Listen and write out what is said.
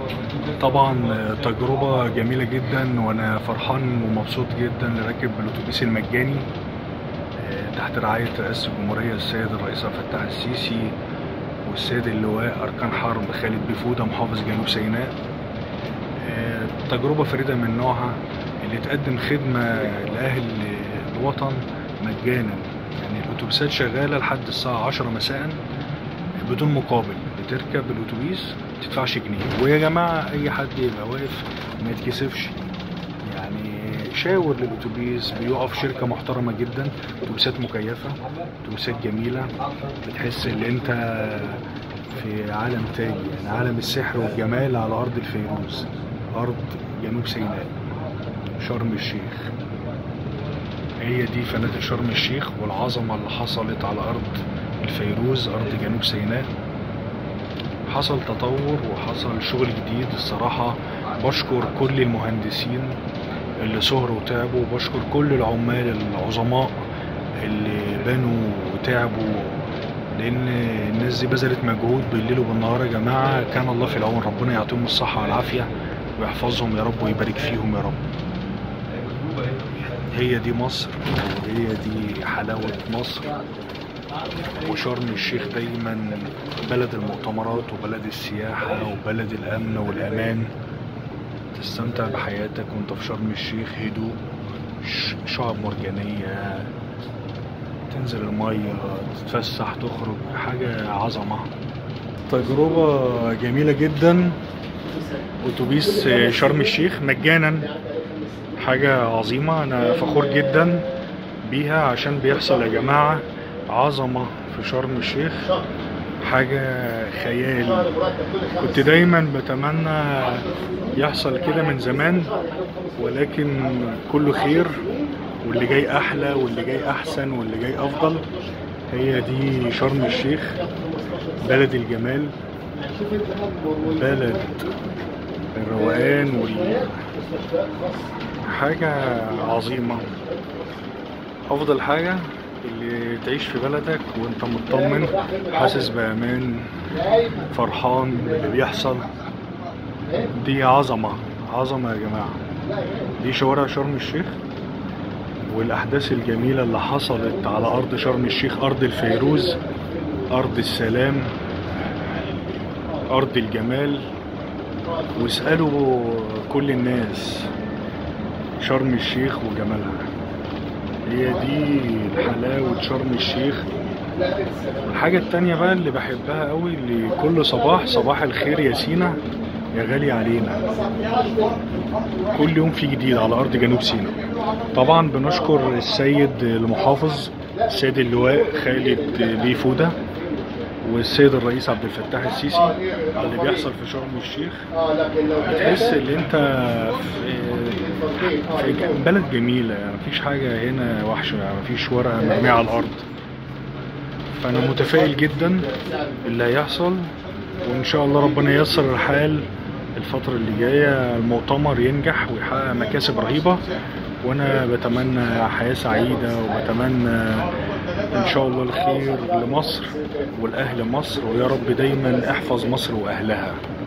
طبعا تجربة جميلة جدا وانا فرحان ومبسوط جدا راكب الاتوبيس المجاني آه، تحت رعاية رئاسة الجمهورية السيد الرئيس عبد الفتاح السيسي والسيد اللواء أركان حرب خالد بفودة محافظ جنوب سيناء آه، تجربة فريدة من نوعها اللي تقدم خدمة لأهل الوطن مجانا يعني الأتوبيسات شغالة لحد الساعة 10 مساء بدون مقابل بتركب الأتوبيس متدفعش جنيه ويا جماعة أي حد يبقى واقف ما يتكسفش يعني شاور للأتوبيس بيقف شركة محترمة جدا أتوبيسات مكيفة أتوبيسات جميلة بتحس إن أنت في عالم تاني يعني عالم السحر والجمال على أرض الفيروز أرض جنوب سيناء شرم الشيخ هي دي فنادق شرم الشيخ والعظمة اللي حصلت على أرض الفيروز أرض جنوب سيناء حصل تطور وحصل شغل جديد الصراحة بشكر كل المهندسين اللي سهروا وتعبوا وبشكر كل العمال العظماء اللي بنوا وتعبوا لأن الناس دي بذلت مجهود بالليل وبالنهار يا جماعة كان الله في العون ربنا يعطيهم الصحة والعافية ويحفظهم يا رب ويبارك فيهم يا رب هي دي مصر وهي دي حلاوة مصر وشرم الشيخ دايما بلد المؤتمرات وبلد السياحة وبلد الأمن والأمان تستمتع بحياتك وانت في شرم الشيخ هدوء ش- شعاب مرجانية تنزل المية تتفسح تخرج حاجة عظمة تجربة جميلة جدا أتوبيس شرم الشيخ مجانا حاجة عظيمة أنا فخور جدا بيها عشان بيحصل يا جماعة عظمة في شرم الشيخ حاجة خيال كنت دايما بتمنى يحصل كده من زمان ولكن كله خير واللي جاي أحلى واللي جاي أحسن واللي جاي أفضل هي دي شرم الشيخ بلد الجمال بلد الروقان وال حاجة عظيمة أفضل حاجة اللي تعيش في بلدك وانت مطمن حاسس بأمان فرحان باللي بيحصل دي عظمة عظمة يا جماعة دي شوارع شرم الشيخ والأحداث الجميلة اللي حصلت على أرض شرم الشيخ أرض الفيروز أرض السلام أرض الجمال واسألوا كل الناس شرم الشيخ وجمالها هي دي حلاوة شرم الشيخ الحاجة التانية بقى اللي بحبها قوي اللي كل صباح صباح الخير يا سينا يا غالي علينا كل يوم في جديد على أرض جنوب سيناء طبعا بنشكر السيد المحافظ السيد اللواء خالد بيه فودة والسيد الرئيس عبد الفتاح السيسي على اللي بيحصل في شرم الشيخ بتحس ان انت في في بلد جميله يعني مفيش حاجه هنا وحشه يعني مفيش ورقه مرميه على الارض فانا متفائل جدا باللي هيحصل وان شاء الله ربنا ييسر الحال الفترة اللي جاية المؤتمر ينجح ويحقق مكاسب رهيبة وانا بتمنى حياة سعيدة وبتمنى ان شاء الله الخير لمصر والاهل مصر ويا رب دايما احفظ مصر واهلها